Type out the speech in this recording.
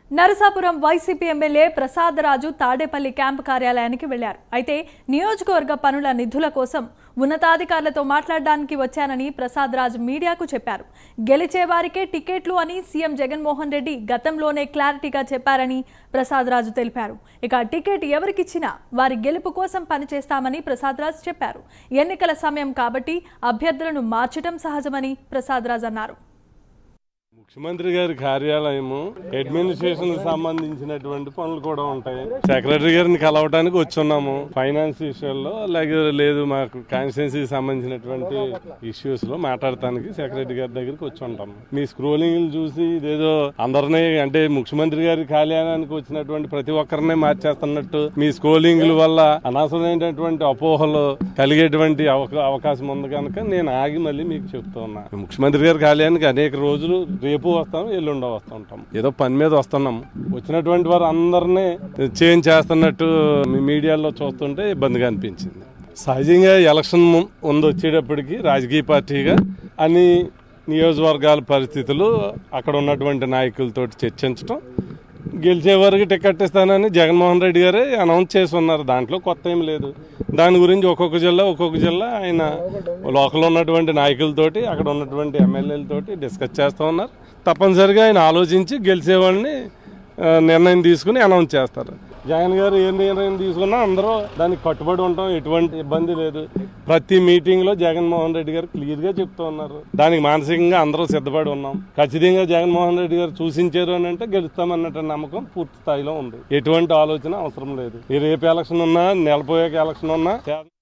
Narasapuram YCP MLA Prasad Raju Tadepalli camp కార్యాలయానికి వెళ్లారు అయితే నియోజకవర్గ పనుల నిధుల కోసం ఉన్నతాధికారులతో మాట్లాడడానికి వచ్చానని ప్రసాద్ రాజు మీడియాకు చెప్పారు గెలిచే వారికే టికెట్లు అని సీఎం జగన్మోహన్ రెడ్డి గతంలోనే క్లారిటీగా చెప్పారని ప్రసాద్ రాజు తెలిపారు ఇక టికెట్ ఎవరికిచ్చినా వారి గెలుపు కోసం పనిచేస్తామని ప్రసాద్ రాజు చెప్పారు ఎన్నికల సమయం కాబట్టి అభ్యర్థులను మార్చడం సహజమని ప్రసాద్ రాజు అన్నారు ముఖ్యమంత్రి గారి కార్యాలయము అడ్మినిస్ట్రేషన్ సంబంధించినటువంటి పనులు కూడా ఉంటాయి సెక్రటరీ గారిని కలవడానికి వచ్చున్నాము ఫైనాన్స్ విషయాల్లో అలాగే లేదు మాకు కాన్స్టిట్యున్సీకి సంబంధించినటువంటి ఇష్యూస్ లో మాట్లాడటానికి సెక్రటరీ గారి దగ్గరికి వచ్చి ఉంటాము మీ స్క్రోలింగ్ చూసి ఇదేదో అందరినీ అంటే ముఖ్యమంత్రి గారి కార్యాలయానికి వచ్చినటువంటి ప్రతి ఒక్కరినే మార్చేస్తున్నట్టు మీ స్క్రోలింగ్ల వల్ల అనవసరమైనటువంటి అపోహలు కలిగేటువంటి అవకా- అవకాశం ఉంది కనుక నేను ఆగి మళ్ళీ మీకు చెప్తూ ఉన్నా ముఖ్యమంత్రి గారి కార్యాలయానికి అనేక రోజులు రేపు వస్తాం ఎల్లుండో వస్తూ ఉంటాం ఏదో పని మీద వస్తున్నాం వచ్చినటువంటి వారు అందరినీ చేంజ్ చేస్తున్నట్టు మీ మీడియాలో చూస్తుంటే ఇబ్బందిగా అనిపించింది సహజంగా ఎలక్షన్ ము- ముందు వచ్చేటప్పటికి రాజకీయ పార్టీగా అన్ని నియోజకవర్గాల పరిస్థితులు అక్కడ ఉన్నటువంటి నాయకులతో చర్చించడం గెలిచే వరకు టికెట్ ఇస్తానని జగన్మోహన్ రెడ్డి గారే అనౌన్స్ చేసి ఉన్నారు దాంట్లో కొత్త ఏం లేదు దాని గురించి ఒక్కొక్క జిల్లా ఒక్కొక్క జిల్లా ఆయన లోకల్ ఉన్నటువంటి నాయకులతోటి అక్కడ ఉన్నటువంటి ఎమ్మెల్యేలతోటి డిస్కస్ చేస్తూ ఉన్నారు తప్పనిసరిగా ఆయన ఆలోచించి గెలిచే వాళ్ళని ఆ, నిర్ణయం తీసుకుని అనౌన్స్ చేస్తారు జగన్ గారు ఏ నిర్ణయం తీసుకున్నా అందరూ దానికి కట్టుబడి ఉంటాం ఎటువంటి ఇబ్బంది లేదు ప్రతి మీటింగ్ లో జగన్మోహన్ రెడ్డి గారు క్లియర్ గా చెప్తూ ఉన్నారు దానికి మానసికంగా అందరూ సిద్ధపడి ఉన్నాం ఖచ్చితంగా జగన్మోహన్ రెడ్డి గారు సూచించారు అని అంటే గెలుస్తామన్నట్టు నమ్మకం పూర్తి స్థాయిలో ఉంది ఎటువంటి ఆలోచన అవసరం లేదు ఈ రేపు ఎలక్షన్ ఉన్నా నెలపోయాక ఎలక్షన్ ఉన్నా